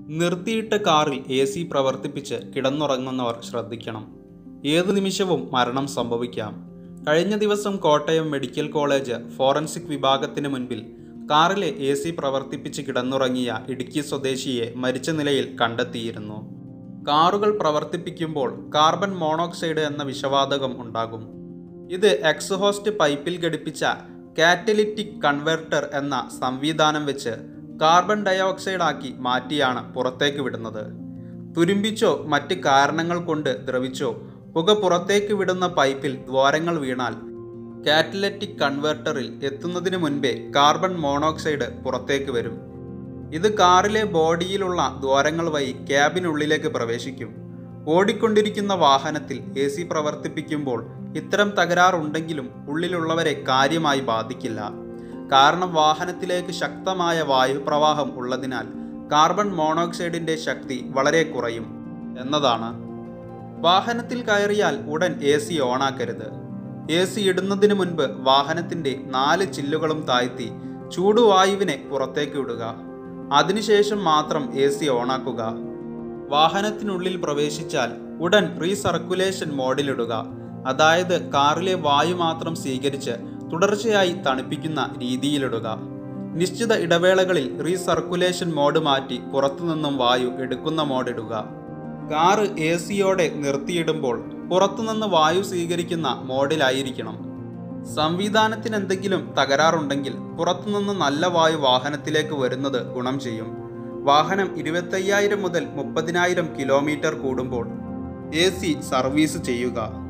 നിർത്തിയിട്ട കാറിൽ A C പ്രവർത്തിപ്പിച്ച് കിടന്നുറങ്ങുന്നവർ ശ്രദ്ധിക്കണം ഏതു നിമിഷവും മരണം സംഭവിക്കാം കഴിഞ്ഞ ദിവസം കോട്ടയം മെഡിക്കൽ കോളേജ് ഫോറൻസിക് വിഭാഗത്തിന് മുൻപിൽ കാറിലെ എ സി പ്രവർത്തിപ്പിച്ച് കിടന്നുറങ്ങിയ ഇടുക്കി സ്വദേശിയെ മരിച്ച നിലയിൽ കണ്ടെത്തിയിരുന്നു കാറുകൾ പ്രവർത്തിപ്പിക്കുമ്പോൾ കാർബൺ മോണോക്സൈഡ് എന്ന വിഷവാതകം ഉണ്ടാകും ഇത് എക്സ്ഹോസ്റ്റ് പൈപ്പിൽ ഘടിപ്പിച്ച കാറ്റലിറ്റിക് കൺവെർട്ടർ എന്ന സംവിധാനം വെച്ച് കാർബൺ ഡയോക്സൈഡ് ആക്കി മാറ്റിയാണ് പുറത്തേക്ക് വിടുന്നത് തുരുമ്പിച്ചോ മറ്റ് കാരണങ്ങൾ കൊണ്ട് ദ്രവിച്ചോ പുക പുറത്തേക്ക് വിടുന്ന പൈപ്പിൽ ദ്വാരങ്ങൾ വീണാൽ കാറ്റലറ്റിക് കൺവെർട്ടറിൽ എത്തുന്നതിന് മുൻപേ കാർബൺ മോണോക്സൈഡ് പുറത്തേക്ക് വരും ഇത് കാറിലെ ബോഡിയിലുള്ള ദ്വാരങ്ങൾ വഴി ക്യാബിനുള്ളിലേക്ക് പ്രവേശിക്കും ഓടിക്കൊണ്ടിരിക്കുന്ന വാഹനത്തിൽ എ സി പ്രവർത്തിപ്പിക്കുമ്പോൾ ഇത്തരം തകരാറുണ്ടെങ്കിലും ഉള്ളിലുള്ളവരെ കാര്യമായി ബാധിക്കില്ല കാരണം വാഹനത്തിലേക്ക് ശക്തമായ വായുപ്രവാഹം ഉള്ളതിനാൽ കാർബൺ മോണോക്സൈഡിന്റെ ശക്തി വളരെ കുറയും എന്നതാണ് വാഹനത്തിൽ കയറിയാൽ ഉടൻ എ സി ഓണാക്കരുത് എ സി ഇടുന്നതിന് മുൻപ് വാഹനത്തിന്റെ നാല് ചില്ലുകളും താഴ്ത്തി ചൂടുവായുവിനെ പുറത്തേക്ക് വിടുക അതിനുശേഷം മാത്രം എ സി ഓണാക്കുക വാഹനത്തിനുള്ളിൽ പ്രവേശിച്ചാൽ ഉടൻ റീസർക്കുലേഷൻ മോഡിലിടുക അതായത് കാറിലെ വായു മാത്രം സ്വീകരിച്ച് തുടർച്ചയായി തണുപ്പിക്കുന്ന രീതിയിലിടുക നിശ്ചിത ഇടവേളകളിൽ റീസർക്കുലേഷൻ മോഡ് മാറ്റി പുറത്തുനിന്നും വായു എടുക്കുന്ന മോഡിടുക കാറ് എ സിയോടെ നിർത്തിയിടുമ്പോൾ പുറത്തുനിന്ന് വായു സ്വീകരിക്കുന്ന മോഡിലായിരിക്കണം സംവിധാനത്തിന് എന്തെങ്കിലും തകരാറുണ്ടെങ്കിൽ പുറത്തുനിന്ന് നല്ല വായു വാഹനത്തിലേക്ക് വരുന്നത് ഗുണം ചെയ്യും വാഹനം ഇരുപത്തയ്യായിരം മുതൽ മുപ്പതിനായിരം കിലോമീറ്റർ കൂടുമ്പോൾ എ സി സർവീസ് ചെയ്യുക